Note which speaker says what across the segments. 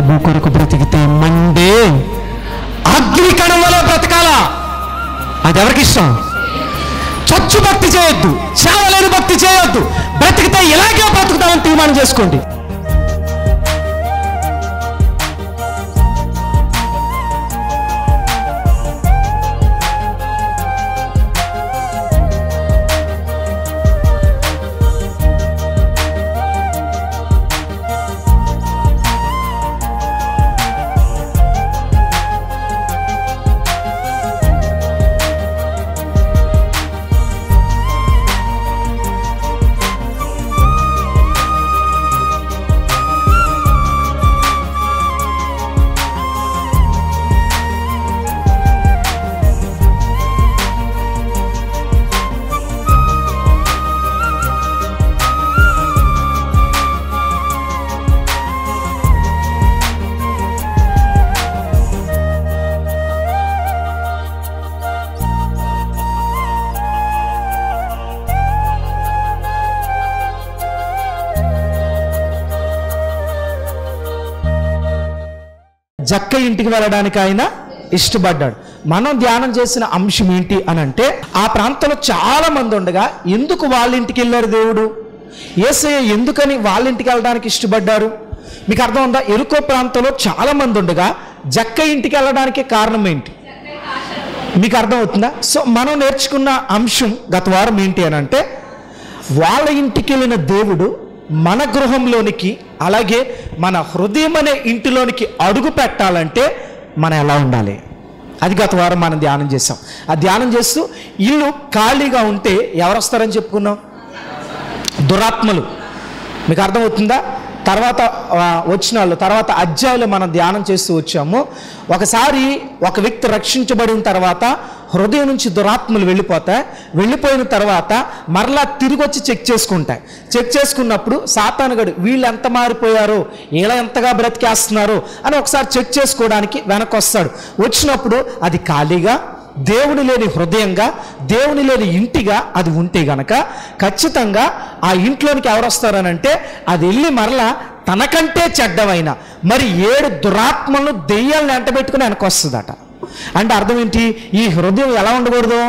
Speaker 1: ప్రభు కొరకు బ్రతికితే మండే అగ్ని కణంలో బ్రతకాలా అది ఎవరికి ఇష్టం చచ్చు భక్తి చేయొద్దు చావలేని భక్తి చేయొద్దు బ్రతికితే ఇలాగే బ్రతుకుతామని తీర్మానం చేసుకోండి జక్క ఇంటికి వెళ్ళడానికి ఆయన ఇష్టపడ్డాడు మనం ధ్యానం చేసిన అంశం ఏంటి అని అంటే ఆ ప్రాంతంలో చాలా మంది ఉండగా ఎందుకు వాళ్ళ ఇంటికి వెళ్ళారు దేవుడు ఏసయ్య ఎందుకని వాళ్ళ ఇంటికి వెళ్ళడానికి ఇష్టపడ్డారు మీకు అర్థం ఉందా ఎరుకో ప్రాంతంలో చాలా మంది ఉండగా జక్క ఇంటికి వెళ్ళడానికి కారణం ఏంటి మీకు అర్థమవుతుందా సో మనం నేర్చుకున్న అంశం గత వారం ఏంటి అని అంటే వాళ్ళ ఇంటికి వెళ్ళిన దేవుడు మన గృహంలోనికి అలాగే మన హృదయం అనే ఇంటిలోనికి అడుగు పెట్టాలంటే మనం ఎలా ఉండాలి అది గత వారం మనం ధ్యానం చేసాం ఆ ధ్యానం చేస్తూ ఇల్లు ఖాళీగా ఉంటే ఎవరు వస్తారని చెప్పుకున్నాం దురాత్మలు మీకు అర్థమవుతుందా తర్వాత ఆ, వచ్చిన వాళ్ళు తర్వాత అధ్యాయులు మనం ధ్యానం చేస్తూ వచ్చాము ఒకసారి ఒక వ్యక్తి రక్షించబడిన తర్వాత హృదయం నుంచి దురాత్మలు వెళ్ళిపోతాయి వెళ్ళిపోయిన తర్వాత మరలా తిరిగి వచ్చి చెక్ చేసుకుంటాయి చెక్ చేసుకున్నప్పుడు సాతానుగడు వీళ్ళు ఎంత మారిపోయారో ఇలా ఎంతగా బ్రతికేస్తున్నారో అని ఒకసారి చెక్ చేసుకోవడానికి వెనక్కి వస్తాడు వచ్చినప్పుడు అది ఖాళీగా దేవుని లేని హృదయంగా దేవుని లేని ఇంటిగా అది ఉంటే గనక ఖచ్చితంగా ఆ ఇంట్లోనికి ఎవరు వస్తారనంటే అది వెళ్ళి మరలా తనకంటే చెడ్డమైన మరి ఏడు దురాత్మలను దెయ్యాలను ఎంటబెట్టుకుని వెనక వస్తుందట అంటే అర్థం ఏంటి ఈ హృదయం ఎలా ఉండకూడదు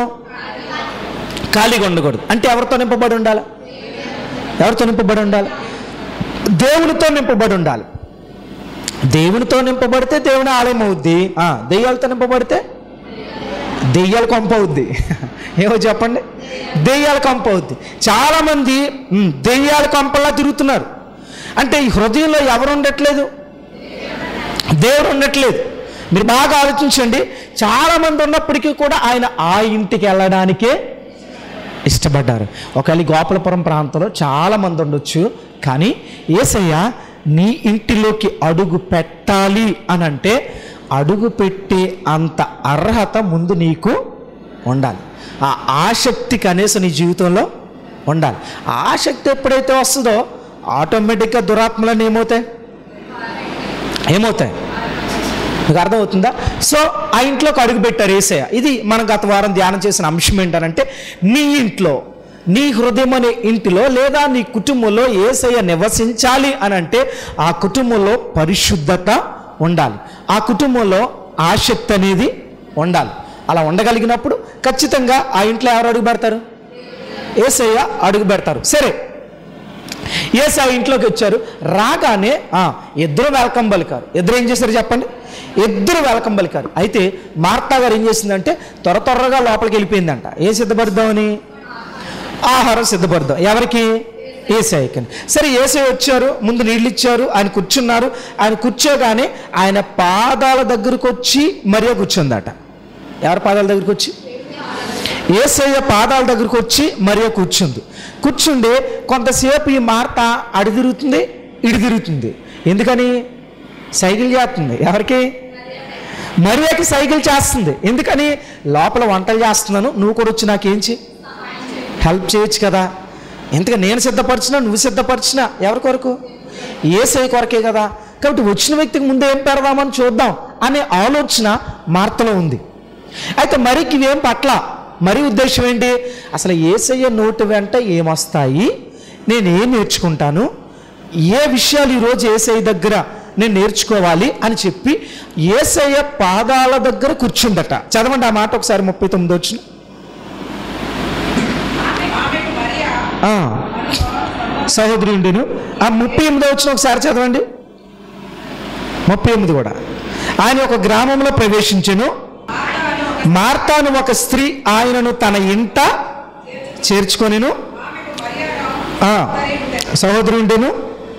Speaker 1: ఖాళీగా ఉండకూడదు అంటే ఎవరితో నింపబడి ఉండాలి ఎవరితో నింపబడి ఉండాలి దేవునితో నింపబడి ఉండాలి దేవునితో నింపబడితే దేవుని ఆలయం అవుద్ది ఆ, దెయ్యాలతో నింపబడితే దెయ్యాల కొంప అవుద్ది ఏమో చెప్పండి దెయ్యాల కొంప అవుద్ది చాలామంది ఉమ్, దెయ్యాల కొంపలా తిరుగుతున్నారు అంటే ఈ హృదయంలో ఎవరు ఉండట్లేదు దేవుడు ఉండట్లేదు మీరు బాగా ఆలోచించండి చాలామంది ఉన్నప్పటికీ కూడా ఆయన ఆ ఇంటికి వెళ్ళడానికే ఇష్టపడ్డారు ఒకవేళ ఈ గోపాలపురం ప్రాంతంలో చాలా మంది ఉండొచ్చు కానీ ఏసయ్య నీ ఇంటిలోకి అడుగు పెట్టాలి అని అంటే అడుగు పెట్టే అంత అర్హత ముందు నీకు ఉండాలి ఆ ఆసక్తి కనీసం నీ జీవితంలో ఉండాలి ఆ ఆసక్తి ఎప్పుడైతే వస్తుందో ఆటోమేటిక్గా దురాత్మలన్నీ ఏమవుతాయి ఏమవుతాయి మీకు అర్థమవుతుందా సో ఆ ఇంట్లోకి అడుగు పెట్టారు ఏసయ్య ఇది మనం గత వారం ధ్యానం చేసిన అంశం ఏంటనంటే నీ ఇంట్లో నీ హృదయం అనే ఇంటిలో లేదా నీ కుటుంబంలో ఏసయ్య నివసించాలి అని అంటే ఆ కుటుంబంలో పరిశుద్ధత ఉండాలి ఆ కుటుంబంలో ఆసక్తి అనేది ఉండాలి అలా ఉండగలిగినప్పుడు ఖచ్చితంగా ఆ ఇంట్లో ఎవరు అడుగు పెడతారు ఏసయ్య అడుగు పెడతారు సరే ఏసా ఇంట్లోకి వచ్చారు రాగానే ఆ, ఇద్దరు వెల్కమ్ పలికారు ఇద్దరు ఏం చేశారు చెప్పండి ఇద్దరు వెల్కమ్ పలికారు అయితే మార్తా గారు ఏం చేసిందంటే త్వర త్వరగా లోపలికి వెళ్ళిపోయిందంట ఏం సిద్ధపడదామని ఆహారం సిద్ధపడదాం ఎవరికి ఏసఐకి సరే ఏసై వచ్చారు ముందు నీళ్ళు ఇచ్చారు ఆయన కూర్చున్నారు ఆయన కూర్చోగానే ఆయన పాదాల దగ్గరకు వచ్చి మరీ కూర్చుందట ఎవరి పాదాల దగ్గరికి వచ్చి ఏసయ్య పాదాల దగ్గరకు వచ్చి మరియ కూర్చుంది కూర్చుండి కొంతసేపు ఈ మార్త అడి తిరుగుతుంది ఇడి తిరుగుతుంది ఎందుకని సైకిల్ చేస్తుంది ఎవరికి మరియకి సైకిల్ చేస్తుంది ఎందుకని లోపల వంటలు చేస్తున్నాను నువ్వు కూడా వచ్చి నాకేంచి హెల్ప్ చేయొచ్చు కదా ఎందుకు నేను సిద్ధపరిచినా నువ్వు సిద్ధపరిచినా ఎవరి కొరకు ఏసై కొరకే కదా కాబట్టి వచ్చిన వ్యక్తికి ముందు ఏం పెడదామని చూద్దాం అనే ఆలోచన మార్తలో ఉంది అయితే మరికి ఇవేం పట్ల మరి ఉద్దేశం ఏంటి అసలు ఏసయ్య నోటి వెంట ఏమొస్తాయి నేను ఏం నేర్చుకుంటాను ఏ విషయాలు ఈరోజు ఏసఐ దగ్గర నేను నేర్చుకోవాలి అని చెప్పి ఏసయ్య పాదాల దగ్గర కూర్చుందట చదవండి ఆ మాట ఒకసారి ముప్పై తొమ్మిది వచ్చిన
Speaker 2: ఆమెకు మరియా
Speaker 1: ఆ, సహోదరి ఉండేను ఆ ముప్పై ఎనిమిది వచ్చిన ఒకసారి చదవండి ముప్పై ఎనిమిది కూడా ఆయన ఒక గ్రామంలో ప్రవేశించెను మార్తాను ఒక స్త్రీ ఆయనను తన ఇంట చేర్చుకొనిను ఆ, సహోదరి ఉండేను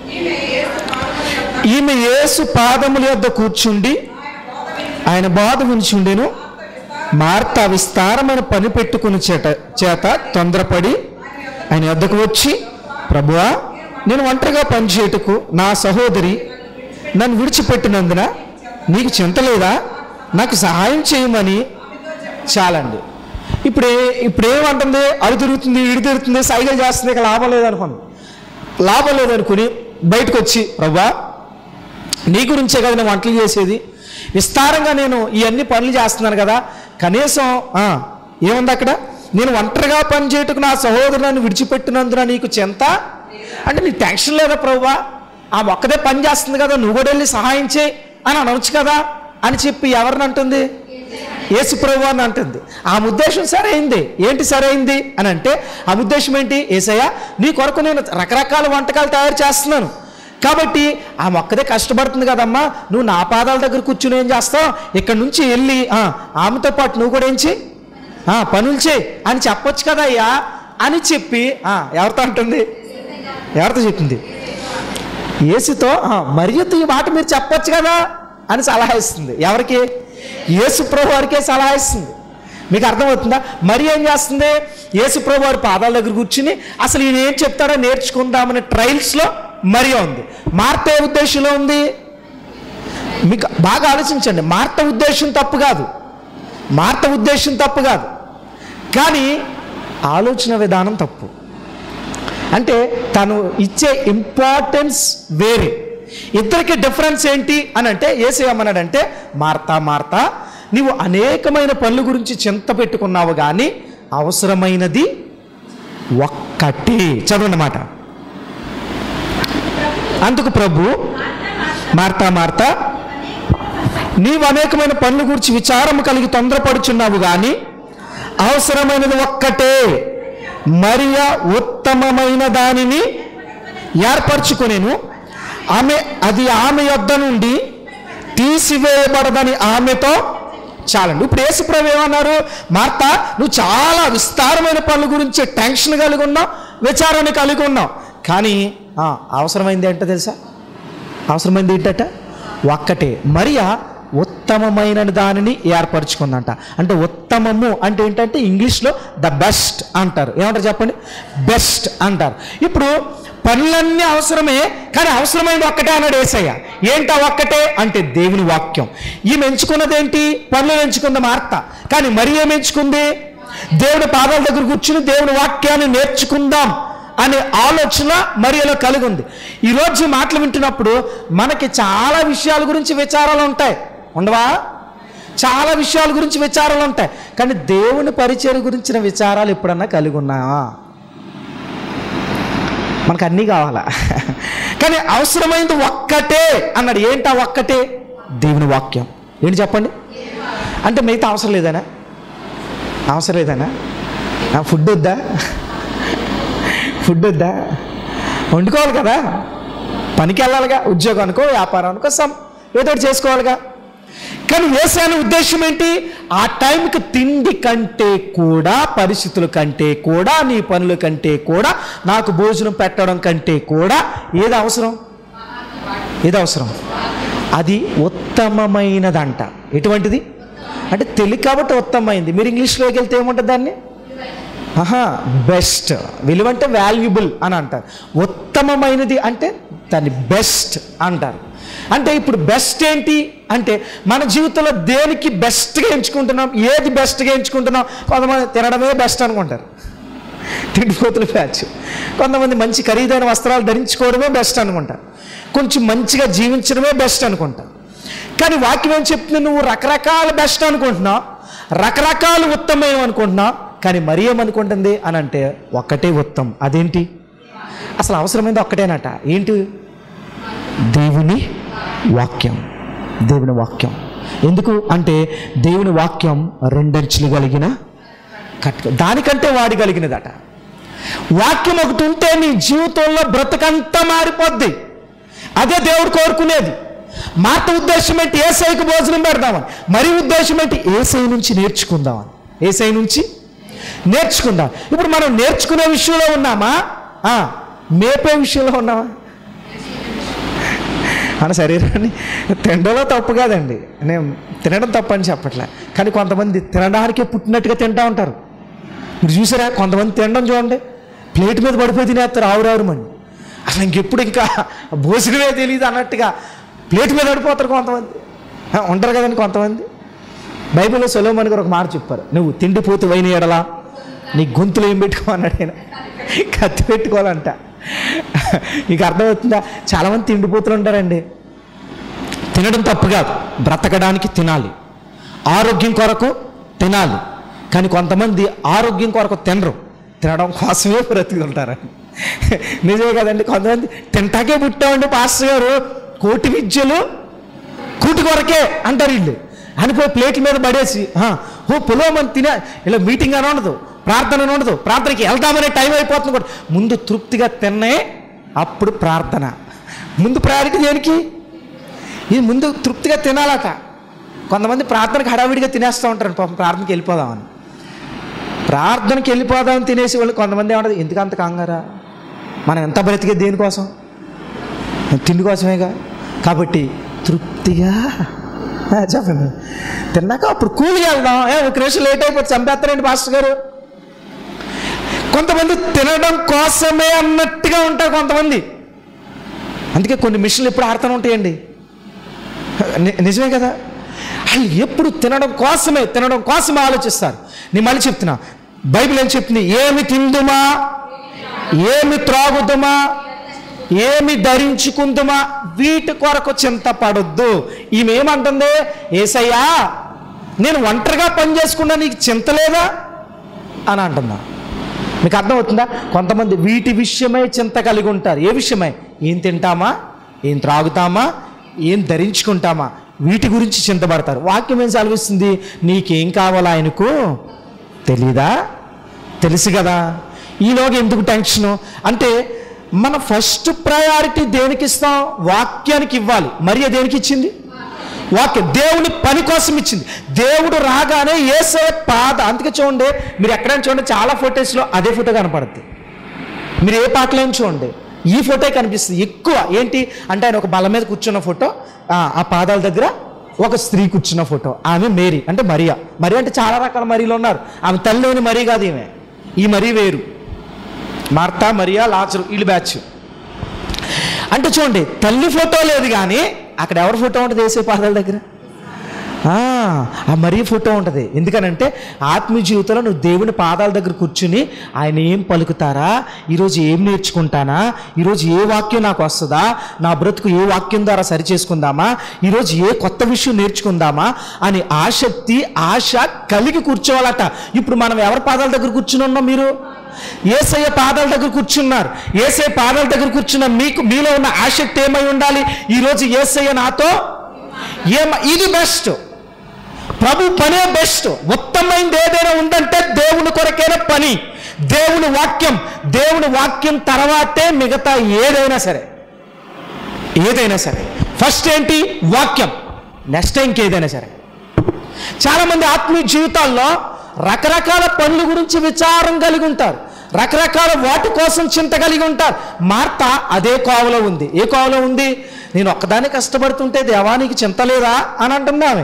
Speaker 1: ఈమె యేసు పాదముల యొద్ద కూర్చుండి ఆయన బాధ ఉంచి ఉండెను మార్త విస్తారమైన పని పెట్టుకుని చేత చేత తొందరపడి ఆయన వద్దకు వచ్చి ప్రభువా నేను ఒంటరిగా పనిచేయటకు నా సహోదరి నన్ను విడిచిపెట్టినందున నీకు చింత లేదా నాకు సహాయం చేయమని చాలండి ఇప్పుడే ఇప్పుడు ఏమంటుంది అడు తిరుగుతుంది ఇడు తిరుగుతుంది సైకిల్ చేస్తుంది ఇక లాభం లేదనుకోండి లాభం లేదనుకుని బయటకు వచ్చి ప్రభా నీ గురించే కదా నేను వంటలు చేసేది విస్తారంగా నేను ఇవన్నీ పనులు చేస్తున్నాను కదా కనీసం ఆ, ఏముంది అక్కడ నేను ఒంటరిగా పని చేయటకు నా సహోదరులను విడిచిపెట్టినందున నీకు చింత అంటే నీకు టెన్షన్ లేదా ప్రభువా ఆ ఒక్కదే పని చేస్తుంది కదా నువ్వు కూడా వెళ్ళి సహాయం చేయి అని అనవచ్చు కదా అని చెప్పి ఎవరిని అంటుంది యేసు ప్రభు అని అంటుంది ఆ ఉద్దేశం సరైంది ఏంటి సరైంది అని అంటే ఆ ఉద్దేశం ఏంటి ఏసయ్య నీ కొరకు నేను రకరకాల వంటకాలు తయారు చేస్తున్నాను కాబట్టి ఆ మొక్కదే కష్టపడుతుంది కదమ్మా నువ్వు నా పాదాల దగ్గర కూర్చుని ఏం చేస్తావు ఇక్కడ నుంచి వెళ్ళి ఆ, ఆమెతో పాటు నువ్వు కూడా ఏం చేయి ఆ, పనులు చేయి అని చెప్పొచ్చు కదా అయ్యా అని చెప్పి ఆ, ఎవరితో అంటుంది ఎవరితో చెప్పింది యేసుతో "ఆ, మరియతో ఈ మాట మీరు చెప్పొచ్చు కదా అని సలహా ఇస్తుంది ఎవరికి యేసు ప్రభు వారికే సలహా ఇస్తుంది మీకు అర్థమవుతుందా మరి ఏం చేస్తుంది యేసు ప్రభు వారి పాదాల దగ్గర కూర్చుని అసలు ఈయన ఏం చెప్తాడో నేర్చుకుందామనే ట్రయల్స్లో మరియ ఉంది మార్త ఏ ఉద్దేశంలో ఉంది మీకు బాగా ఆలోచించండి మార్త ఉద్దేశం తప్పు కాదు మార్త ఉద్దేశం తప్పు కాదు కానీ ఆలోచన విధానం తప్పు అంటే తను ఇచ్చే ఇంపార్టెన్స్ వేరే ఇద్దరికి డిఫరెన్స్ ఏంటి అని అంటే ఏసీ ఏమన్నాడంటే మార్తా మార్తా నీవు అనేకమైన పనుల గురించి చింత పెట్టుకున్నావు కానీ అవసరమైనది ఒక్కటి చదవండి మాట అందుకు ప్రభు మార్తా మార్తా నీవు అనేకమైన పనుల గురించి విచారము కలిగి తొందరపడుచున్నావు కానీ అవసరమైనది ఒక్కటే మరియా ఉత్తమమైన దానిని ఏర్పరచుకొనేను ఆమె అది ఆమె యొద్ద నుండి తీసివేయబడదని ఆమెతో చాలండి ఇప్పుడు యేసుప్రభు ఏమన్నారు మార్త నువ్వు చాలా విస్తారమైన పనుల గురించి టెన్షన్ కలిగి ఉన్నావు విచారాన్ని కలిగి ఉన్నావు కానీ ఆ, అవసరమైంది ఏంటో తెలుసా అవసరమైంది ఏంటట ఒక్కటే మరియా ఉత్తమమైన దానిని ఏర్పరచుకుందంట అంటే ఉత్తమము అంటే ఏంటంటే ఇంగ్లీష్లో ద బెస్ట్ అంటారు ఏమంటారు చెప్పండి బెస్ట్ అంటారు ఇప్పుడు పనులన్నీ అవసరమే కానీ అవసరమైనది ఒక్కటే అన్నాడు ఏసయ్య ఏంటా ఒక్కటే అంటే దేవుని వాక్యం ఈమె ఎంచుకున్నది ఏంటి పనులు ఎంచుకుంది మార్త కానీ మరి ఏమి ఎంచుకుంది దేవుని పాదాల దగ్గర కూర్చుని దేవుని వాక్యాన్ని నేర్చుకుందాం అనే ఆలోచన మరియలో కలిగి ఉంది ఈరోజు ఈ మాటలు వింటున్నప్పుడు మనకి చాలా విషయాల గురించి విచారాలు ఉంటాయి ఉండవా చాలా విషయాల గురించి విచారాలు ఉంటాయి కానీ దేవుని పరిచయం గురించిన విచారాలు ఎప్పుడన్నా కలిగి ఉన్నావా మనకు అన్నీ కావాలా కానీ అవసరమైనది ఒక్కటే అన్నాడు ఏంటా ఒక్కటే దేవుని వాక్యం ఏంటి చెప్పండి అంటే మిగతా అవసరం లేదనా అవసరం లేదనా ఆ, ఫుడ్ వద్దా ఫుడ్ వద్దా వండుకోవాలి కదా పనికి వెళ్ళాలిగా ఉద్యోగానికో వ్యాపారానికో సమ్ ఏదో ఒకటి చేసుకోవాలిగా కానీ వేసాని ఉద్దేశం ఏంటి ఆ టైంకి తిండి కంటే కూడా పరిస్థితుల కంటే కూడా నీ పనుల కంటే కూడా నాకు భోజనం పెట్టడం కంటే కూడా ఏది అవసరం ఏది అవసరం అది ఉత్తమమైనదంట ఎటువంటిది అంటే తెలివి కాబట్టి ఉత్తమమైంది మీరు ఇంగ్లీష్లోకి వెళ్తే ఏముంటుంది దాన్ని ఆహా బెస్ట్ విలువ అంటే వాల్యుబుల్ అని అంటారు ఉత్తమమైనది అంటే దాన్ని బెస్ట్ అంటారు అంటే ఇప్పుడు బెస్ట్ ఏంటి అంటే మన జీవితంలో దేనికి బెస్ట్గా ఎంచుకుంటున్నాం ఏది బెస్ట్గా ఎంచుకుంటున్నాం కొంతమంది తినడమే బెస్ట్ అనుకుంటారు తిండిపోతుల ప్యాచ్ కొంతమంది మంచి ఖరీదైన వస్త్రాలు ధరించుకోవడమే బెస్ట్ అనుకుంటారు కొంచెం మంచిగా జీవించడమే బెస్ట్ అనుకుంటారు కానీ వాక్యం ఏం చెప్తుంది నువ్వు రకరకాల బెస్ట్ అనుకుంటున్నావు రకరకాలు ఉత్తమం అనుకుంటున్నావు కానీ మరి ఏమనుకుంటుంది అని అంటే ఒక్కటే ఉత్తమం అదేంటి అసలు అవసరమైంది ఒక్కటేనట ఏంటి దేవుని వాక్యం దేవుని వాక్యం ఎందుకు అంటే దేవుని వాక్యం రెండంచులు కలిగిన కట్ దానికంటే వాడగలిగినదట వాక్యం ఒకటి ఉంటే నీ జీవితంలో బ్రతకంతా మారిపోద్ది అదే దేవుడు కోరుకునేది మాట ఉద్దేశం ఏంటి ఏసైకి భోజనం పెడదామని మరి ఉద్దేశం ఏంటి ఏసై నుంచి నేర్చుకుందామని ఏసై నుంచి నేర్చుకుందాం ఇప్పుడు మనం నేర్చుకునే విషయంలో ఉన్నామా ఆ, మేపే విషయంలో ఉన్నామా మన శరీరాన్ని తినడంలో తప్పు కాదండి నేను తినడం తప్పు అని చెప్పట్లే కానీ కొంతమంది తినడానికే పుట్టినట్టుగా తింటా ఉంటారు మీరు చూసారా కొంతమంది తినడం చూడండి ప్లేట్ మీద పడిపోయి తినేస్తారు ఆవురావురమని అసలు ఇంకెప్పుడు ఇంకా భోజనమే తెలియదు అన్నట్టుగా ప్లేట్ మీద పడిపోతారు కొంతమంది ఆ, ఉంటారు కదండి కొంతమంది బైబిల్లో సొలోమన్ గారు ఒక మాట చెప్పారు నువ్వు తిండిపోతు వైన ఎడలా నీ గొంతులో ఏం పెట్టుకోమన్నాడు ఆయన కత్తి పెట్టుకోవాలంట నీకు అర్థమవుతుందా చాలామంది తిండిపోతులు ఉంటారండి తినడం తప్పు కాదు బ్రతకడానికి తినాలి ఆరోగ్యం కొరకు తినాలి కానీ కొంతమంది ఆరోగ్యం కొరకు తినరు తినడం కోసమే బ్రతుకుతుంటారు నిజమే కదండి కొంతమంది తింటాకే పుట్టామండి పాస్టర్ గారు కోటి విద్యలు కూటి కొరకే అంటారు వీళ్ళు అనిపోయి ప్లేట్ల మీద పడేసి "ఆ, ఓ పొలవమని తినే ఇలా మీటింగ్ అని ఉండదు ప్రార్థన అని ఉండదు ప్రార్థనకి వెళ్దామనే టైం అయిపోతుంది కూడా ముందు తృప్తిగా తిన్నే అప్పుడు ప్రార్థన ముందు ప్రయారిటీ దేనికి ఇది ముందు తృప్తిగా తినాలట కొంతమంది ప్రార్థనకి హడావిడిగా తినేస్తూ ఉంటారు పాపం ప్రార్థనకి వెళ్ళిపోదామని ప్రార్థనకి వెళ్ళిపోదామని తినేసి వాళ్ళు కొంతమంది ఏమంటారు ఎందుకు అంత కంగారా మనం ఎంత బ్రతికే దేనికోసం తిండి కోసమేగా కాబట్టి తృప్తిగా ఆ, చెప్పండి తిన్నాక అప్పుడు కూలికి వెళ్దాం ఏ ఒక నిమిషం లేట్ అయిపోతే చంపేస్తారండి మాస్టర్ గారు కొంతమంది తినడం కోసమే అన్నట్టుగా ఉంటారు కొంతమంది అందుకే కొన్ని మిషన్లు ఎప్పుడు ఆడుతూనే ఉంటాయండి ని- నిజమే కదా వాళ్ళు ఎప్పుడు తినడం కోసమే తినడం కోసమే ఆలోచిస్తారు నేను మళ్ళీ చెప్తున్నా బైబిల్ ఏం చెప్తుంది ఏమి తిందుమా ఏమి త్రాగుదుమా ఏమి ధరించుకుందుమా వీటి కొరకు చింతపడొద్దు ఈమె ఏమంటుంది ఏసయ్యా నేను ఒంటరిగా పని చేసుకున్నా నీకు చింత లేదా అని అంటున్నా మీకు అర్థమవుతుందా కొంతమంది వీటి విషయమై చింత కలిగి ఉంటారు ఏ విషయమై ఏం తింటామా ఏం త్రాగుతామా ఏం ధరించుకుంటామా వీటి గురించి చింతపడతారు వాక్యం ఏం సెలవిస్తుంది నీకేం కావాలో ఆయనకు తెలీదా తెలుసు కదా ఈలోగా ఎందుకు టెన్షను అంటే మన ఫస్ట్ ప్రయారిటీ దేనికి ఇస్తాం వాక్యానికి ఇవ్వాలి మరి దేనికి ఇచ్చింది వాక్యం దేవుని పని కోసం ఇచ్చింది దేవుడు రాగానే ఏసే పాద అందుకే చూడండి మీరు ఎక్కడైనా చూడండి చాలా ఫొటోస్లో అదే ఫోటో కనపడుద్ది మీరు ఏ పాటలో చూడండి ఈ ఫోటో కనిపిస్తుంది ఎక్కువ ఏంటి అంటే ఆయన ఒక బల మీద కూర్చున్న ఫోటో ఆ, ఆ పాదాల దగ్గర ఒక స్త్రీ కూర్చున్న ఫోటో ఆమె మేరీ అంటే మరియా మరి అంటే చాలా రకాల మరీలు ఉన్నారు ఆమె తల్లిలోని మరీ కాదు ఈమె ఈ మరీ వేరు మార్తా మరియా లాచరు వీళ్ళు బ్యాచ్ అంటే చూడండి తల్లి ఫోటో లేదు కానీ అక్కడ ఎవరి ఫోటో ఉంటుంది వేసే పాదాల దగ్గర ఆ, ఆ మరీ ఫోటో ఉంటుంది ఎందుకనంటే ఆత్మీయ జీవితంలో నువ్వు దేవుని పాదాల దగ్గర కూర్చుని ఆయన ఏం పలుకుతారా ఈరోజు ఏం నేర్చుకుంటానా ఈరోజు ఏ వాక్యం నాకు వస్తుందా నా బ్రతుకు ఏ వాక్యం ద్వారా సరి చేసుకుందామా ఈరోజు ఏ కొత్త విషయం నేర్చుకుందామా అని ఆసక్తి ఆశ కలిగి కూర్చోవాలట ఇప్పుడు మనం ఎవరి పాదాల దగ్గర కూర్చుని ఉన్నాం మీరు ఏసయ్య పాదాల దగ్గర కూర్చున్నారు ఏసయ్య పాదాల దగ్గర కూర్చున్న మీకు మీలో ఉన్న ఆసక్తి ఏమై ఉండాలి ఈరోజు ఏసయ్య నాతో ఏమ ఇది బెస్ట్ ప్రభు పనే బెస్ట్ ఉత్తమైంది ఏదైనా ఉందంటే దేవుని కొరకైన పని దేవుని వాక్యం దేవుని వాక్యం తర్వాతే మిగతా ఏదైనా సరే ఏదైనా సరే ఫస్ట్ ఏంటి వాక్యం నెక్స్ట్ ఇంకేదైనా సరే చాలామంది ఆత్మీయ జీవితాల్లో రకరకాల పనుల గురించి విచారం కలిగి ఉంటారు రకరకాల వాటి కోసం చింత కలిగి ఉంటారు మార్త అదే కోవలో ఉంది ఏ కోవలో ఉంది నేను ఒక్కదాన్ని కష్టపడుతుంటే దేవానికి చింత లేదా అని అంటుంది ఆమె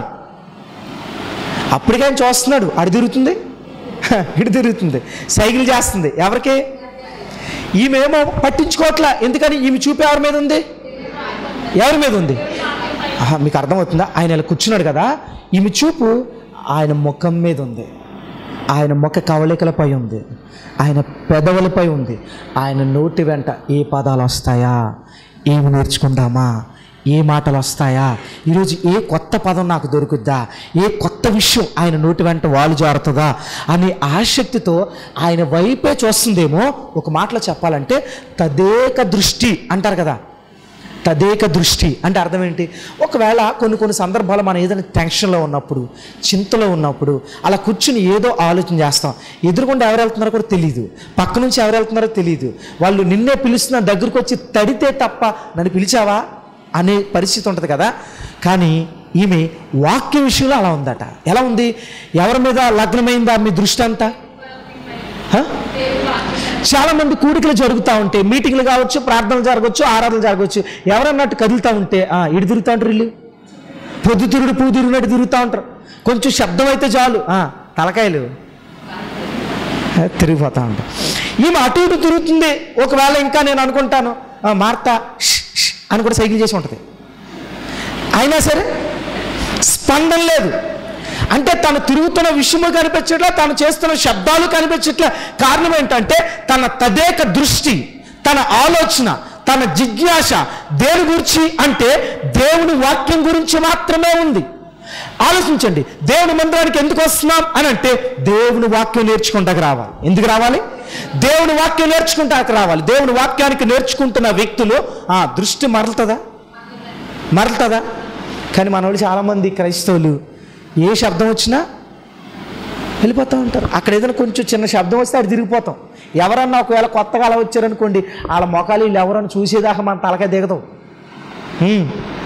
Speaker 1: అప్పటికే ఆయన చూస్తున్నాడు అడి తిరుగుతుంది ఇటు తిరుగుతుంది సైకిల్ చేస్తుంది ఎవరికి ఈమెమో పట్టించుకోవట్లా ఎందుకని ఈమె చూపే ఎవరి మీద ఉంది ఎవరి మీద ఉంది ఆహా, మీకు అర్థమవుతుందా ఆయన ఇలా కూర్చున్నాడు కదా ఈమె చూపు ఆయన ముఖం మీద ఉంది ఆయన ముఖ కవళికలపై ఉంది ఆయన పెదవులపై ఉంది ఆయన నోటి వెంట ఏ పదాలు వస్తాయా ఏమి నేర్చుకుందామా ఏ మాటలు వస్తాయా ఈరోజు ఏ కొత్త పదం నాకు దొరుకుద్దా ఏ కొత్త విషయం ఆయన నోటి వెంట వాళ్ళు జారుతుందా అనే ఆసక్తితో ఆయన వైపే చూస్తుందేమో ఒక మాటలో చెప్పాలంటే తదేక దృష్టి అంటారు కదా తదేక దృష్టి అంటే అర్థం ఏంటి ఒకవేళ కొన్ని కొన్ని సందర్భాలు మనం ఏదైనా టెన్షన్లో ఉన్నప్పుడు చింతలో ఉన్నప్పుడు అలా కూర్చుని ఏదో ఆలోచన చేస్తాం ఎదురుకుండా ఎవరు వెళ్తున్నారో కూడా తెలియదు పక్క నుంచి ఎవరు వెళ్తున్నారో తెలియదు వాళ్ళు నిన్నే పిలుస్తున్న దగ్గరకు వచ్చి తడితే తప్ప నన్ను పిలిచావా అనే పరిస్థితి ఉంటుంది కదా కానీ ఈమె వాక్య విషయంలో అలా ఉందట ఎలా ఉంది ఎవరి మీద లగ్నమైందా మీ దృష్టి అంతా హ? చాలా మంది కూడికలు జరుగుతూ ఉంటే మీటింగ్లు కావచ్చు ప్రార్థనలు జరగవచ్చు ఆరాధనలు జరగవచ్చు ఎవరన్నట్టు కదులుతూ ఉంటే ఆ, ఇటు తిరుగుతూ ఉంటారు వీళ్ళు పొద్దుతిరుడు పూదిరినట్టు తిరుగుతూ ఉంటారు కొంచెం శబ్దం అయితే చాలు ఆ, తలకాయలు ఆ, తిరిగిపోతూ ఉంటాయి ఈమె అటు ఇటు తిరుగుతుంది ఒకవేళ ఇంకా నేను అనుకుంటాను ఆ, మార్తా ష్, ష్ అని కూడా సైకిల్ చేసి ఉంటుంది అయినా సరే స్పందన లేదు అంటే తను తిరుగుతున్న విషయము కనిపించట్లే తను చేస్తున్న శబ్దాలు కనిపించట్లే కారణం ఏంటంటే తన తదేక దృష్టి తన ఆలోచన తన జిజ్ఞాస దేని గురించి అంటే దేవుని వాక్యం గురించి మాత్రమే ఉంది ఆలోచించండి దేవుని మందిరానికి ఎందుకు వస్తున్నాం అని అంటే దేవుని వాక్యం నేర్చుకుంటాకు రావాలి ఎందుకు రావాలి దేవుని వాక్యం నేర్చుకుంటాకు రావాలి దేవుని వాక్యానికి నేర్చుకుంటున్న వ్యక్తులు ఆ దృష్టి మరలుతుందా మరలుతుందా కానీ మన వాళ్ళు చాలామంది క్రైస్తవులు ఏ శబ్దం వచ్చినా వెళ్ళిపోతూ ఉంటారు అక్కడ ఏదైనా కొంచెం చిన్న శబ్దం వస్తే అది తిరిగిపోతాం ఎవరన్నా ఒకవేళ కొత్తగా అలా వచ్చారనుకోండి వాళ్ళ మొఖాలు వీళ్ళు ఎవరన్నా చూసేదాకా మన తలకాయ దిగదాం హ్మ్.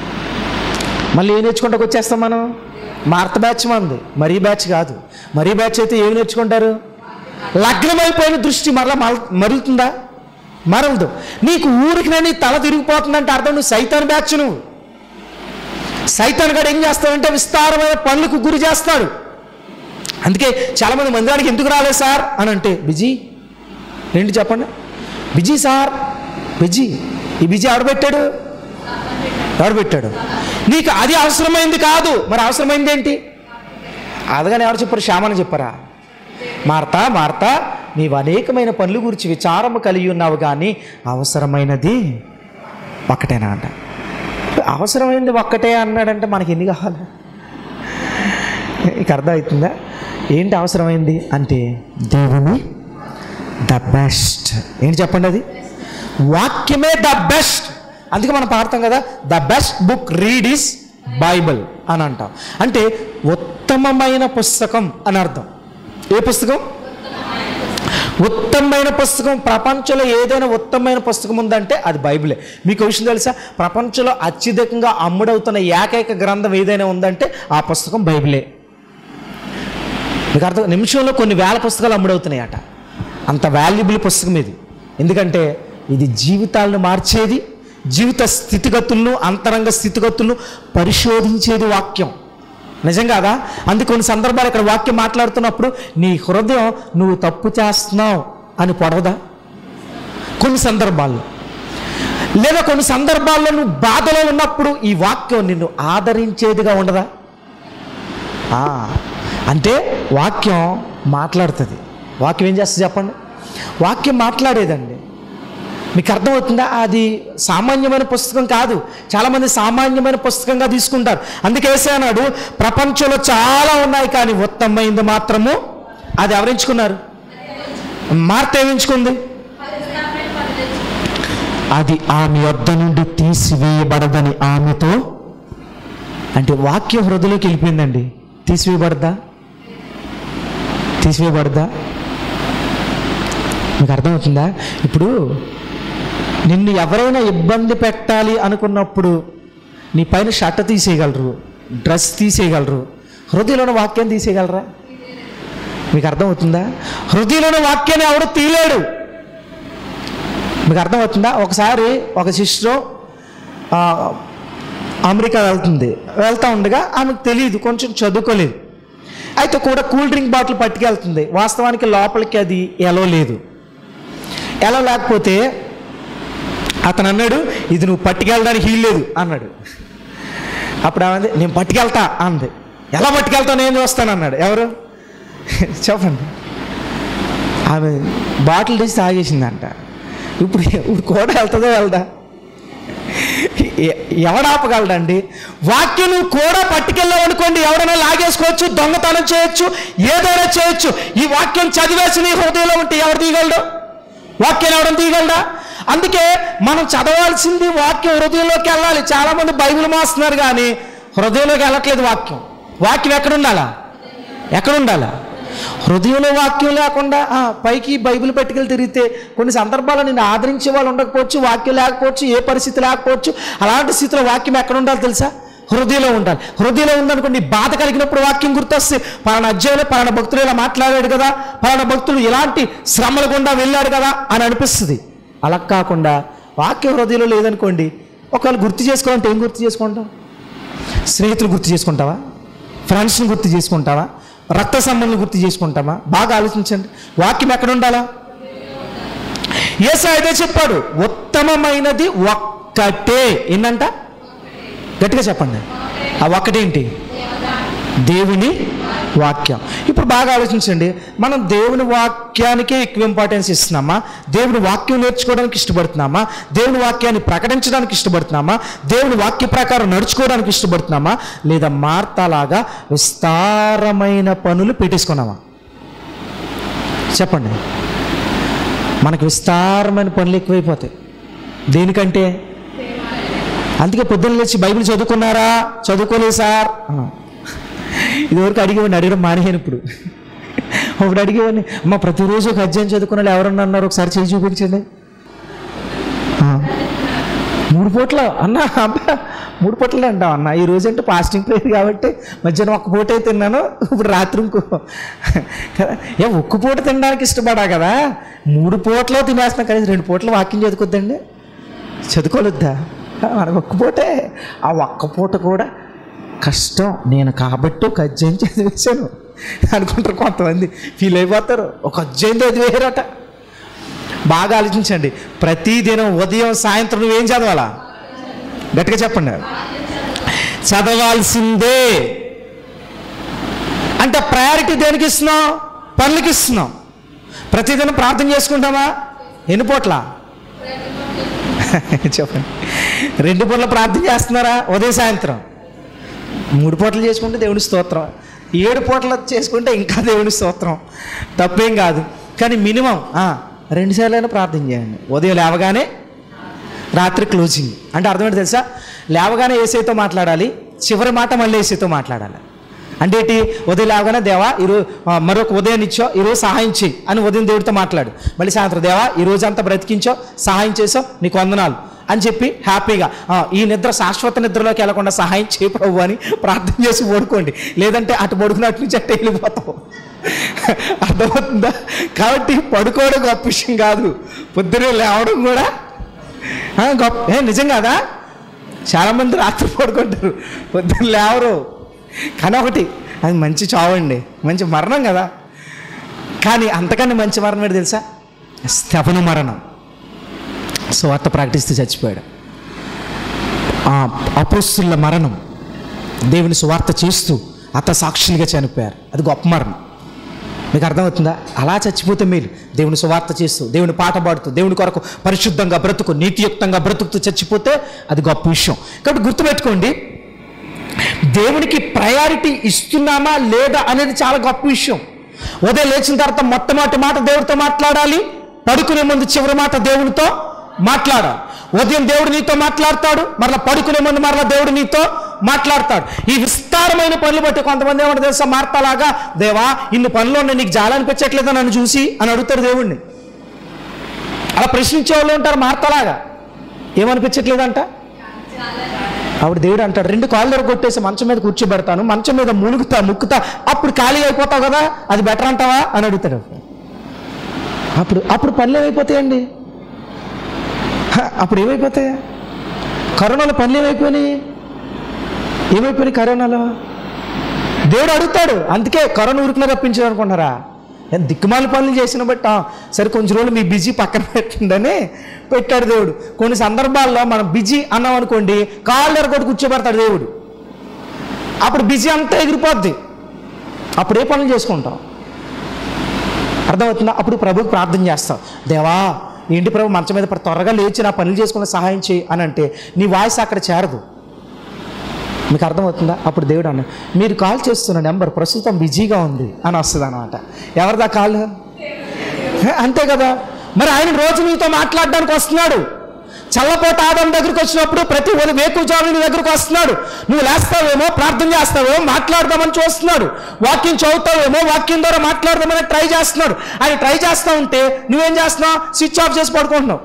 Speaker 1: మళ్ళీ ఏం నేర్చుకుంటాకు వచ్చేస్తాం మనం మార్త బ్యాచ్ మంది మరీ బ్యాచ్ కాదు మరీ బ్యాచ్ అయితే ఏమి నేర్చుకుంటారు లగ్నమైపోయిన దృష్టి మరలా మర- మరులుతుందా మరలదు నీకు ఊరికి నీ తల తిరిగిపోతుందంటే అర్థం నువ్వు సైతాన్ బ్యాచ్ నువ్వు సైతాన్ గడు ఏం చేస్తాడంటే విస్తారమైన పనులకు గురి చేస్తాడు అందుకే చాలామంది మందిరానికి ఎందుకు రాలేదు సార్ అని అంటే బిజీ ఏంటి చెప్పండి బిజీ సార్ బిజీ ఈ బిజీ ఎవడు పెట్టాడు ఎవడు పెట్టాడు నీకు అది అవసరమైంది కాదు మరి అవసరమైంది ఏంటి అదగానే ఎవరు చెప్పారు శ్యామని చెప్పారా మార్తా మార్తా నీవు అనేకమైన పనుల గురించి విచారము కలిగి ఉన్నావు కానీ అవసరమైనది ఒక్కటేనా అంట అవసరమైంది ఒక్కటే అన్నాడంటే మనకి ఎన్ని కావాలి ఇక అర్థమవుతుందా ఏంటి అవసరమైంది అంటే దేవుని ద బెస్ట్ ఏంటి చెప్పండి అది వాక్యమే ద బెస్ట్ అందుకే మనం పాడతాం కదా the best book read is Bible అని అంటాం అంటే ఉత్తమమైన పుస్తకం అని అర్థం ఏ పుస్తకం ఉత్తమమైన పుస్తకం ప్రపంచంలో ఏదైనా ఉత్తమమైన పుస్తకం ఉందంటే అది బైబిలే మీకు ఒక విషయం తెలుసా ప్రపంచంలో అత్యధికంగా అమ్ముడవుతున్న ఏకైక గ్రంథం ఏదైనా ఉందంటే ఆ పుస్తకం బైబిలే మీకు అర్థం నిమిషంలో కొన్ని వేల పుస్తకాలు అమ్ముడవుతున్నాయట అంత వాల్యుబుల్ పుస్తకం ఇది ఎందుకంటే ఇది జీవితాలను మార్చేది జీవిత స్థితిగతులను అంతరంగ స్థితిగతులను పరిశోధించేది వాక్యం నిజం కాదా అందుకే కొన్ని సందర్భాలు ఇక్కడ వాక్యం మాట్లాడుతున్నప్పుడు నీ హృదయం నువ్వు తప్పు చేస్తున్నావు అని పొడవదా కొన్ని సందర్భాల్లో లేదా కొన్ని సందర్భాల్లో నువ్వు బాధలో ఉన్నప్పుడు ఈ వాక్యం నిన్ను ఆదరించేదిగా ఉండదా ఆ, అంటే వాక్యం మాట్లాడుతుంది వాక్యం ఏం చేస్తుంది చెప్పండి వాక్యం మాట్లాడేదండి మీకు అర్థమవుతుందా అది సామాన్యమైన పుస్తకం కాదు చాలామంది సామాన్యమైన పుస్తకంగా తీసుకుంటారు అందుకే వేసే అన్నాడు ప్రపంచంలో చాలా ఉన్నాయి కానీ ఉత్తమమైంది మాత్రము అది ఎవరించుకున్నారు మార్త ఏమించుకుంది అది ఆమె యొద్ద నుండి తీసివేయబడదని ఆమెతో అంటే వాక్యం హృదయలోకి వెళ్ళిపోయిందండి తీసివేయబడదా తీసివేయబడదా మీకు అర్థమవుతుందా ఇప్పుడు నిన్ను ఎవరైనా ఇబ్బంది పెట్టాలి అనుకున్నప్పుడు నీ పైన షర్ట్ తీసేయగలరు డ్రెస్ తీసేయగలరు హృదయంలోని వాక్యం తీసేయగలరా మీకు అర్థమవుతుందా హృదయంలోని వాక్యాన్ని ఎవడు తీయలేడు మీకు అర్థమవుతుందా ఒకసారి ఒక సిస్టర్ అమెరికా వెళ్తుంది వెళ్తూ ఉండగా ఆమెకు తెలియదు కొంచెం చదువుకోలేదు అయితే కూడా కూల్ డ్రింక్ బాటిల్ పట్టుకెళ్తుంది వాస్తవానికి లోపలికి అది ఎలా లేదు ఎలా లేకపోతే అతను అన్నాడు ఇది నువ్వు పట్టుకెళ్ళడానికి హీల్ లేదు అన్నాడు అప్పుడు ఏమంది నేను పట్టుకెళ్తా అంది ఎలా పట్టుకెళ్తావు నేను చూస్తాను అన్నాడు ఎవరు చెప్పండి ఆమె బాటిల్ తీసి తాగేసిందంట ఇప్పుడు ఇప్పుడు కూడా వెళ్తుందో వెళ్దా ఎ- ఎవడాపగలడండి వాక్యం నువ్వు కూడా పట్టుకెళ్ళావు అనుకోండి ఎవడైనా లాగేసుకోవచ్చు దొంగతనం చేయొచ్చు ఏదైనా చేయొచ్చు ఈ వాక్యం చదివేసి నీ హృదయంలో ఉంటే ఎవరు తీయగలడు వాక్యాన్ని ఎవడం తీయగలడా అందుకే మనం చదవాల్సింది వాక్యం హృదయంలోకి వెళ్ళాలి చాలామంది బైబిల్ మోస్తున్నారు కానీ హృదయంలోకి వెళ్ళట్లేదు వాక్యం వాక్యం ఎక్కడ ఉండాలా ఎక్కడ ఉండాలా హృదయంలో వాక్యం లేకుండా ఆ, పైకి బైబిల్ పట్టుకెళ్ళి తిరిగితే కొన్ని సందర్భాల్లో నేను ఆదరించే వాళ్ళు ఉండకపోవచ్చు వాక్యం లేకపోవచ్చు ఏ పరిస్థితి లేకపోవచ్చు అలాంటి స్థితిలో వాక్యం ఎక్కడ ఉండాలి తెలుసా హృదయంలో ఉండాలి హృదయంలో ఉందనుకోండి బాధ కలిగినప్పుడు వాక్యం గుర్తొస్తే పలానా అధ్యాయంలో పలానా భక్తులు ఇలా మాట్లాడాడు కదా పలానా భక్తులు ఇలాంటి శ్రమల గుండా వెళ్ళాడు కదా అని అనిపిస్తుంది అలా కాకుండా వాక్యం హృదయంలో లేదనుకోండి ఒకవేళ గుర్తు చేసుకోవాలంటే ఏం గుర్తు చేసుకుంటాం స్నేహితులు గుర్తు చేసుకుంటావా ఫ్రెండ్స్ని గుర్తు చేసుకుంటావా రక్త సంబంధం గుర్తు చేసుకుంటామా బాగా ఆలోచించండి వాక్యం ఎక్కడ ఉండాలా ఏసా అయితే చెప్పాడు ఉత్తమమైనది ఒక్కటే ఏంటంట గట్టిగా చెప్పండి ఆ ఒక్కటేంటి దేవుని వాక్యం ఇప్పుడు బాగా ఆలోచించండి మనం దేవుని వాక్యానికే ఎక్కువ ఇంపార్టెన్స్ ఇస్తున్నామా దేవుని వాక్యం నేర్చుకోవడానికి ఇష్టపడుతున్నామా దేవుని వాక్యాన్ని ప్రకటించడానికి ఇష్టపడుతున్నామా దేవుని వాక్య ప్రకారం నడుచుకోవడానికి ఇష్టపడుతున్నామా లేదా మార్తలాగా విస్తారమైన పనులు పెట్టేసుకున్నామా చెప్పండి మనకు విస్తారమైన పనులు ఎక్కువైపోతాయి దేనికంటే అందుకే పొద్దున్న లేచి బైబిల్ చదువుకున్నారా చదువుకోలేదు సార్ ఆ. ఇదివరకు అడిగేవాడిని అడగడం మానేయాను ఇప్పుడు ఒకటి అడిగేవాడిని అమ్మ ప్రతిరోజు ఒక అధ్యాయం చదువుకున్న వాళ్ళు ఎవరన్నా అన్నారు ఒకసారి చేసి చూపించండి ఆ. మూడు పూట్ల అన్న అబ్బా మూడు పూటలే అంటాం అన్న ఈ రోజు అంటే ఫాస్టింగ్ ప్రేయర్ కాబట్టి మధ్యాహ్నం ఒక్క పూటే తిన్నాను ఇప్పుడు రాత్రి ఇంకో కదా ఏ ఒక్క పూట తినడానికి ఇష్టపడా కదా మూడు పూటలో తినేస్తున్నాం కానీ రెండు పూటలు వాకింగ్ చదువుకోద్దండి చదువుకోలేద్దా మనకు ఒక్క పూటే ఆ ఒక్క పూట కూడా కష్టం నేను కాబట్టి ఒక అధ్యాయం చదివేశాను అనుకుంటారు కొంతమంది ఫీల్ అయిపోతారు ఒక అధ్యాయం చదివేయరట బాగా ఆలోచించండి ప్రతిదినం ఉదయం సాయంత్రం నువ్వేం చదవాలా గట్టిగా చెప్పండి చదవాల్సిందే అంటే ప్రయారిటీ దేనికి ఇస్తున్నాం పనులకి ఇస్తున్నాం ప్రతిదినం ప్రార్థన చేసుకుంటామా ఎన్ని పూట్ల చెప్పండి రెండు పూట్ల ప్రార్థన చేస్తున్నారా ఉదయం సాయంత్రం మూడు పూటలు చేసుకుంటే దేవుని స్తోత్రం ఏడు పూటలు చేసుకుంటే ఇంకా దేవుని స్తోత్రం తప్పేం కాదు కానీ మినిమం రెండు సార్లైనా ప్రార్థన చేయండి ఉదయం లేవగానే రాత్రి క్లోజింగ్ అంటే అర్థమేంటి తెలుసా లేవగానే ఏసైతో మాట్లాడాలి చివరి మాట మళ్ళీ ఏసైతో మాట్లాడాలి అంటే ఏంటి ఉదయం లేవగానే దేవా ఈరోజు ఆ, మరొక ఉదయం ఇచ్చో ఈరోజు సహాయం చేయి అని ఉదయం దేవుడితో మాట్లాడు మళ్ళీ సాయంత్రం దేవా ఈ రోజు అంతా బ్రతికించో సహాయం చేసావు నీకు వందనాలు అని చెప్పి హ్యాపీగా "ఆ, ఈ నిద్ర శాశ్వత నిద్రలోకి వెళ్లకుండా సహాయం చేయి ప్రభు అని ప్రార్థన చేసి పడుకోండి లేదంటే అటు పడుకున్నట్టు నుంచి అట్టే వెళ్ళిపోతాం అర్థమవుతుందా కాబట్టి పడుకోవడం గొప్ప విషయం కాదు పొద్దునే లేవడం కూడా ఆ, గొప్ప ఏ నిజం కాదా చాలామంది రాత్రి పడుకుంటారు పొద్దున్న లేవరు కానీ ఒకటి అది మంచి చావండి మంచి మరణం కదా కానీ అంతకన్నా మంచి మరణం ఏంటి తెలుసా స్తపన మరణం స్వార్థ ప్రకటిస్తూ చచ్చిపోయాడు ఆ అపోస్తుల మరణం దేవుని సువార్త చేస్తూ అత్త సాక్షులుగా చనిపోయారు అది గొప్ప మరణం మీకు అర్థమవుతుందా అలా చచ్చిపోతే మేలు దేవుని సువార్త చేస్తూ దేవుని పాట పాడుతూ దేవుని కొరకు పరిశుద్ధంగా బ్రతుకు నీతియుక్తంగా బ్రతుకుతూ చచ్చిపోతే అది గొప్ప విషయం కాబట్టి గుర్తుపెట్టుకోండి దేవునికి ప్రయారిటీ ఇస్తున్నామా లేదా అనేది చాలా గొప్ప విషయం ఉదయం లేచిన తర్వాత మొట్టమొదటి మాట దేవుడితో మాట్లాడాలి పడుకునే ముందు చివరి మాట దేవునితో మాట్లాడాలి ఉదయం దేవుడు నీతో మాట్లాడతాడు మరలా పడుకునే ముందు మరలా దేవుడు నీతో మాట్లాడతాడు ఈ విస్తారమైన పనులు బట్టి కొంతమంది ఏమంటారు తెలుసా మార్తలాగా దేవా ఇన్ని పనులు ఉన్నాయి నీకు జాలి అనిపించట్లేదా నన్ను చూసి అని అడుగుతారు దేవుణ్ణి అలా ప్రశ్నించే వాళ్ళు ఉంటారు మార్తలాగా ఏమనిపించట్లేదంట ఆవిడ దేవుడు అంటాడు రెండు కాళ్ళు దగ్గర కొట్టేసి మంచం మీద కూర్చోబెడతాను మంచం మీద మునుగుతా ముక్కుతా అప్పుడు ఖాళీ అయిపోతావు కదా అది బెటర్ అంటావా అని అడుగుతాడు అప్పుడు అప్పుడు పనులు ఏమైపోతాయండి హ, అప్పుడు ఏమైపోతాయి కరోనాలో పనులు ఏమైపోయినాయి ఏమైపోయినాయి కరోనాలో దేవుడు అడుగుతాడు అందుకే కరోనా ఉరికిన రప్పించాడు అనుకుంటారా ఎంత దిక్కుమాల పనులు చేసిన బట్టి ఆ, సరే కొంచెం రోజులు మీ బిజీ పక్కన పెట్టండి పెట్టాడు దేవుడు కొన్ని సందర్భాల్లో మనం బిజీ అన్నాం అనుకోండి కాళ్ళు ఎరగొట్టి కూర్చోబెడతాడు దేవుడు అప్పుడు బిజీ అంతా ఎగిరిపోద్ది అప్పుడు ఏ పనులు చేసుకుంటాం అర్థమవుతుందా అప్పుడు ప్రభుకి ప్రార్థన చేస్తాం దేవా ఏంటి ప్రభు మంచం మీద పడి త్వరగా లేచి నా పనులు చేసుకుని సహాయం చేయి అని అంటే నీ వాయిస్ అక్కడ చేరదు మీకు అర్థమవుతుందా అప్పుడు దేవుడు అన్న మీరు కాల్ చేస్తున్న నెంబర్ ప్రస్తుతం బిజీగా ఉంది అని వస్తుంది అనమాట ఎవరిదా కాల్ హే, అంతే కదా మరి ఆయన రోజు నీతో మాట్లాడడానికి వస్తున్నాడు చల్లపోట ఆదం దగ్గరికి వచ్చినప్పుడు ప్రతి ఒక్క వేకుజాము నీ దగ్గరికి వస్తున్నాడు నువ్వు లేస్తావేమో ప్రార్థన చేస్తావేమో మాట్లాడదామని చూస్తున్నాడు వాక్యం చదువుతావేమో వాక్యం ద్వారా మాట్లాడదామని ట్రై చేస్తున్నాడు ఆయన ట్రై చేస్తా ఉంటే నువ్వేం చేస్తున్నావు స్విచ్ ఆఫ్ చేసి పడుకుంటున్నావు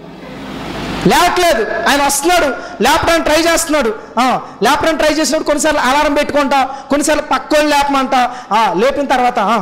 Speaker 1: లేవట్లేదు ఆయన వస్తున్నాడు లేపడానికి ట్రై చేస్తున్నాడు ఆ, లేపడానికి ట్రై చేసినప్పుడు కొన్నిసార్లు అలారం పెట్టుకుంటా కొన్నిసార్లు పక్కోళ్ళు లేపమంటా ఆ, లేపిన తర్వాత ఆ,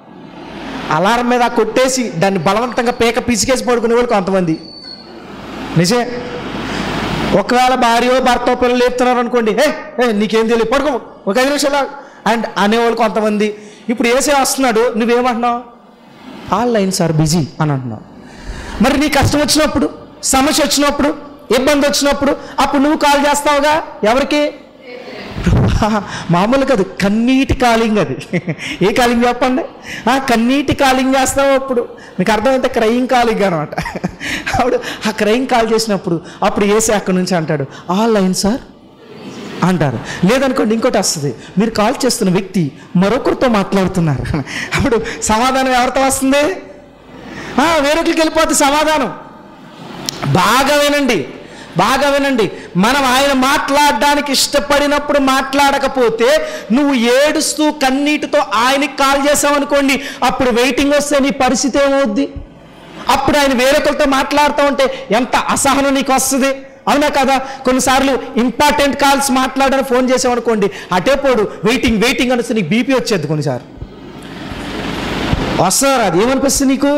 Speaker 1: అలారం మీద కొట్టేసి దాన్ని బలవంతంగా పేక పిసికేసి పడుకునే వాళ్ళు కొంతమంది నిజే ఒకవేళ భార్యో భర్త పిల్లలు లేపుతున్నారు అనుకోండి ఏ ఏ నీకేం తెలియదు పడుకో ఒక ఐదు నిమిషాలు అండ్ అనేవాళ్ళు కొంతమంది ఇప్పుడు ఏసే వస్తున్నాడు నువ్వేమంటున్నావు ఆల్ లైన్స్ ఆర్ బిజీ అని అంటున్నావు మరి నీ కష్టం వచ్చినప్పుడు సమస్య వచ్చినప్పుడు ఇబ్బంది వచ్చినప్పుడు అప్పుడు నువ్వు కాల్ చేస్తావుగా ఎవరికి మామూలు కాదు కన్నీటి కాలింగ్ అది ఏ కాలింగ్ చెప్పండి ఆ కన్నీటి కాలింగ్ చేస్తావు అప్పుడు మీకు అర్థమైతే క్రయింగ్ కాలింగ్ అనమాట అప్పుడు ఆ క్రయింగ్ కాల్ చేసినప్పుడు అప్పుడు ఏసే అక్కడి నుంచి అంటాడు ఆల్ లైన్ సార్ అంటారు లేదనుకోండి ఇంకోటి వస్తుంది మీరు కాల్ చేస్తున్న వ్యక్తి మరొకరితో మాట్లాడుతున్నారు అప్పుడు సమాధానం ఎవరితో వస్తుంది ఆ, వేరొకరికి వెళ్ళిపోతుంది సమాధానం బాగా వినండి బాగా వినండి మనం ఆయన మాట్లాడడానికి ఇష్టపడినప్పుడు మాట్లాడకపోతే నువ్వు ఏడుస్తూ కన్నీటితో ఆయనకి కాల్ చేసావనుకోండి అప్పుడు వెయిటింగ్ వస్తే నీ పరిస్థితి ఏమవుద్ది అప్పుడు ఆయన వేరొకరితో మాట్లాడుతూ ఉంటే ఎంత అసహనం నీకు వస్తుంది అవునా కదా కొన్నిసార్లు ఇంపార్టెంట్ కాల్స్ మాట్లాడని ఫోన్ చేసామనుకోండి అటే పోడు వెయిటింగ్ వెయిటింగ్ అనిస్తే నీకు బీపీ వచ్చేది కొన్నిసార్లు వస్తారు అది ఏమనిపిస్తుంది నీకు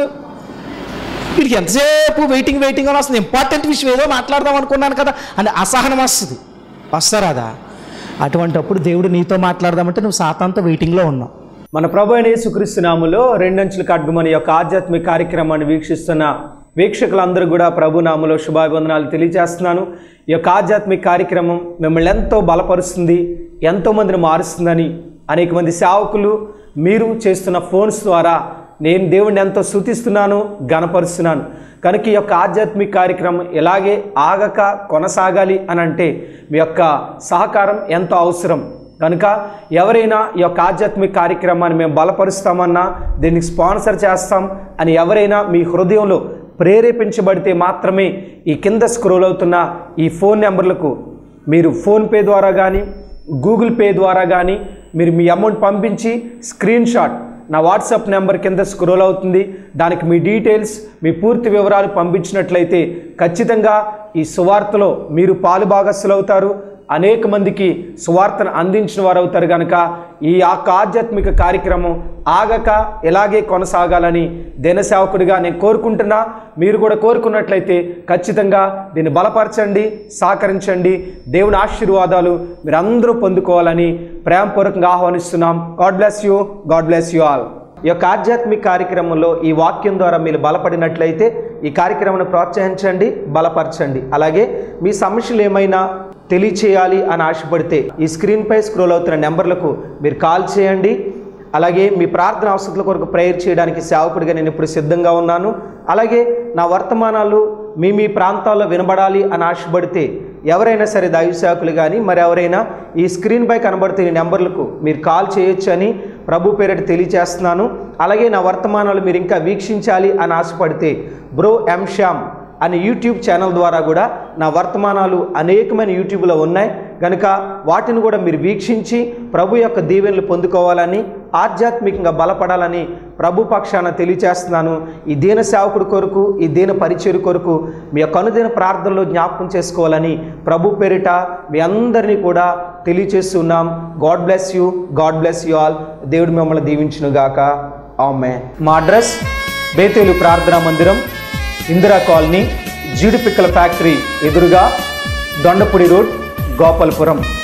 Speaker 1: వీడికి ఎంతసేపు వెయిటింగ్ వెయిటింగ్ అని వస్తుంది ఇంపార్టెంట్ విషయం ఏదో మాట్లాడదాం అనుకున్నాను కదా అని అసహనం వస్తుంది వస్తారాదా అటువంటప్పుడు దేవుడు నీతో మాట్లాడదామంటే నువ్వు సాతాంతో వెయిటింగ్లో ఉన్నావు
Speaker 2: మన ప్రభు అయిన యేసుక్రీస్తు నామములో రెండంచుల ఖడ్గమని యొక్క ఆధ్యాత్మిక కార్యక్రమాన్ని వీక్షిస్తున్న వీక్షకులందరూ కూడా ప్రభు నామలో శుభాభివందనాలు తెలియజేస్తున్నాను ఈ యొక్క ఆధ్యాత్మిక కార్యక్రమం మిమ్మల్ని ఎంతో బలపరుస్తుంది ఎంతో మందిని మారుస్తుందని అనేక మంది సేవకులు మీరు చేస్తున్న ఫోన్స్ ద్వారా నేను దేవుణ్ణి ఎంతో స్థుతిస్తున్నాను గణపరుస్తున్నాను కనుక ఈ యొక్క ఆధ్యాత్మిక కార్యక్రమం ఇలాగే ఆగక కొనసాగాలి అని అంటే మీ యొక్క సహకారం ఎంతో అవసరం కనుక ఎవరైనా ఈ యొక్క ఆధ్యాత్మిక కార్యక్రమాన్ని మేము బలపరుస్తామన్నా దీనికి స్పాన్సర్ చేస్తాం అని ఎవరైనా మీ హృదయంలో ప్రేరేపించబడితే మాత్రమే ఈ కింద స్క్రోల్ అవుతున్న ఈ ఫోన్ నెంబర్లకు మీరు ఫోన్పే ద్వారా కానీ గూగుల్ పే ద్వారా కానీ మీరు మీ అమౌంట్ పంపించి స్క్రీన్ షాట్ నా వాట్సాప్ నెంబర్ కింద స్క్రోల్ అవుతుంది దానికి మీ డీటెయిల్స్ మీ పూర్తి వివరాలు పంపించినట్లయితే ఖచ్చితంగా ఈ సువార్తలో మీరు పాలుభాగస్సులు అవుతారు అనేక మందికి సువార్తను అందించిన వారు అవుతారు కనుక ఈ యొక్క ఆధ్యాత్మిక కార్యక్రమం ఆగక ఇలాగే కొనసాగాలని సేవకుడిగా నేను కోరుకుంటున్నా మీరు కూడా కోరుకున్నట్లయితే ఖచ్చితంగా దీన్ని బలపరచండి సహకరించండి దేవుని ఆశీర్వాదాలు మీరందరూ పొందుకోవాలని ప్రేమపూర్వకంగా ఆహ్వానిస్తున్నాం God bless you God bless you all ఈ యొక్క ఆధ్యాత్మిక కార్యక్రమంలో ఈ వాక్యం ద్వారా మీరు బలపడినట్లయితే ఈ కార్యక్రమాన్ని ప్రోత్సహించండి బలపరచండి అలాగే మీ సమస్యలు ఏమైనా తెలియచేయాలి అని ఆశపడితే ఈ స్క్రీన్పై స్క్రోల్ అవుతున్న నెంబర్లకు మీరు కాల్ చేయండి అలాగే మీ ప్రార్థన అవసరాల కొరకు ప్రేయర్ చేయడానికి సేవకుడిగా నేను ఇప్పుడు సిద్ధంగా ఉన్నాను అలాగే నా వర్తమానాలు మీ మీ ప్రాంతాల్లో వినబడాలి అని ఆశపడితే ఎవరైనా సరే దైవ సేవకులు కానీ మరి ఎవరైనా ఈ స్క్రీన్పై కనబడుతున్న ఈ నెంబర్లకు మీరు కాల్ చేయొచ్చు అని ప్రభు పేరిట తెలియచేస్తున్నాను అలాగే నా వర్తమానాలు మీరు ఇంకా వీక్షించాలి అని ఆశపడితే బ్రో ఎం శ్యామ్ అనే యూట్యూబ్ ఛానల్ ద్వారా కూడా నా వర్తమానాలు అనేకమైన యూట్యూబ్లో ఉన్నాయి కనుక వాటిని కూడా మీరు వీక్షించి ప్రభు యొక్క దీవెనలు పొందుకోవాలని ఆధ్యాత్మికంగా బలపడాలని ప్రభు పక్షాన తెలియచేస్తున్నాను ఈ దీన సేవకుడి కొరకు ఈ దీన పరిచయం కొరకు మీ యొక్క అనుదిన ప్రార్థనలో జ్ఞాపకం చేసుకోవాలని ప్రభు పేరిట మీ అందరినీ కూడా తెలియచేస్తున్నాం God bless you God bless you all దేవుడు మిమ్మల్ని దీవించునుగాక ఆమె మా అడ్రస్ బేతేలు ప్రార్థనా మందిరం ఇందిరా కాలనీ జీడిపిక్కల ఫ్యాక్టరీ ఎదురుగా దొండపూడి రోడ్ గోపాలపురం